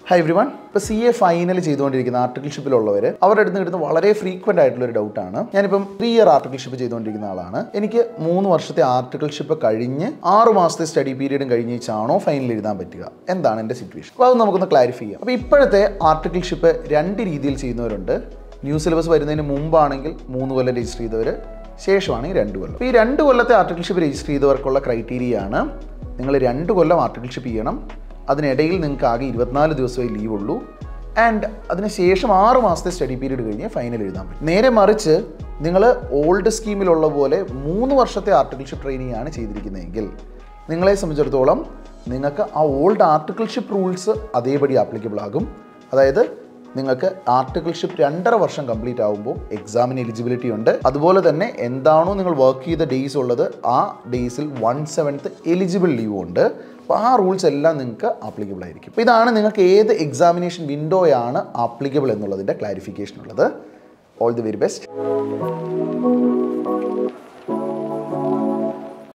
high everyone ഇപ്പോൾ C A final ചെയ്തുകൊണ്ടിരിക്കുന്ന ആർട്ടിക്കിൾഷിപ്പിലുള്ളവർ അവരുടെ അടുത്ത് കിട്ടുന്ന വളരെ ഫ്രീക്വൻ്റ് ആയിട്ടുള്ള ഒരു ഡൗട്ടാണ് ഞാനിപ്പം ത്രീ ഇയർ ആർട്ടിക്കിൾഷിപ്പ് ചെയ്തുകൊണ്ടിരിക്കുന്ന ആളാണ് എനിക്ക് മൂന്ന് വർഷത്തെ ആർട്ടിക്കിൾഷിപ്പ് കഴിഞ്ഞ് ആറ് മാസത്തെ സ്റ്റഡി പീരീഡും കഴിഞ്ഞിച്ചാണോ ഫൈനൽ എഴുതാൻ പറ്റുക എന്താണ് എൻ്റെ സിറ്റുവേഷൻ അപ്പോൾ അത് നമുക്കൊന്ന് ക്ലാരിഫൈ ചെയ്യാം അപ്പോൾ ഇപ്പോഴത്തെ ആർട്ടിക്കിൾഷിപ്പ് രണ്ട് രീതിയിൽ ചെയ്യുന്നവരുണ്ട് ന്യൂ സിലബസ് വരുന്നതിന് മുമ്പാണെങ്കിൽ മൂന്ന് കൊല്ലം രജിസ്റ്റർ ചെയ്തവർ ശേഷമാണെങ്കിൽ രണ്ട് കൊല്ലം അപ്പോൾ ഈ രണ്ട് കൊല്ലത്തെ ആർട്ടിക്കിൾഷിപ്പ് രജിസ്റ്റർ ചെയ്തവർക്കുള്ള ക്രൈറ്റീരിയ ആണ് നിങ്ങൾ രണ്ട് കൊല്ലം ആർട്ടിക്കിൾഷിപ്പ് ചെയ്യണം അതിനിടയിൽ നിങ്ങൾക്ക് ആകെ ഇരുപത്തിനാല് ദിവസമേ ലീവ് ഉള്ളൂ ആൻഡ് അതിനുശേഷം ആറ് മാസത്തെ സ്റ്റഡി പീരീഡ് കഴിഞ്ഞ് ഫൈനൽ എഴുതാൻ പറ്റും നേരെ മറിച്ച് നിങ്ങൾ ഓൾഡ് സ്കീമിലുള്ള പോലെ മൂന്ന് വർഷത്തെ ആർട്ടിക്കിൾഷിപ്പ് ട്രെയിനിങ് ആണ് ചെയ്തിരിക്കുന്നതെങ്കിൽ നിങ്ങളെ സംബന്ധിച്ചിടത്തോളം നിങ്ങൾക്ക് ആ ഓൾഡ് ആർട്ടിക്കിൾഷിപ്പ് റൂൾസ് അതേപടി ആപ്ലിക്കബിൾ ആകും അതായത് നിങ്ങൾക്ക് ആർട്ടിക്കിൾഷിപ്പ് രണ്ടര വർഷം കംപ്ലീറ്റ് ആകുമ്പോൾ എക്സാമിന് എലിജിബിലിറ്റി ഉണ്ട് അതുപോലെ തന്നെ എന്താണോ നിങ്ങൾ വർക്ക് ചെയ്ത ഡേയ്സ് ഉള്ളത് ആ ഡേയ്സിൽ വൺ സെവൻത്ത് എലിജിബിൾ ലീവ് ഉണ്ട് അപ്പോൾ ആ റൂൾസ് എല്ലാം നിങ്ങൾക്ക് ആപ്ലിക്കബിൾ ആയിരിക്കും അപ്പോൾ ഇതാണ് നിങ്ങൾക്ക് ഏത് എക്സാമിനേഷൻ വിൻഡോയാണ് ആപ്ലിക്കബിൾ എന്നുള്ളതിൻ്റെ ക്ലാരിഫിക്കേഷൻ ഉള്ളത് ഓൾ ദി വെരി ബെസ്റ്റ്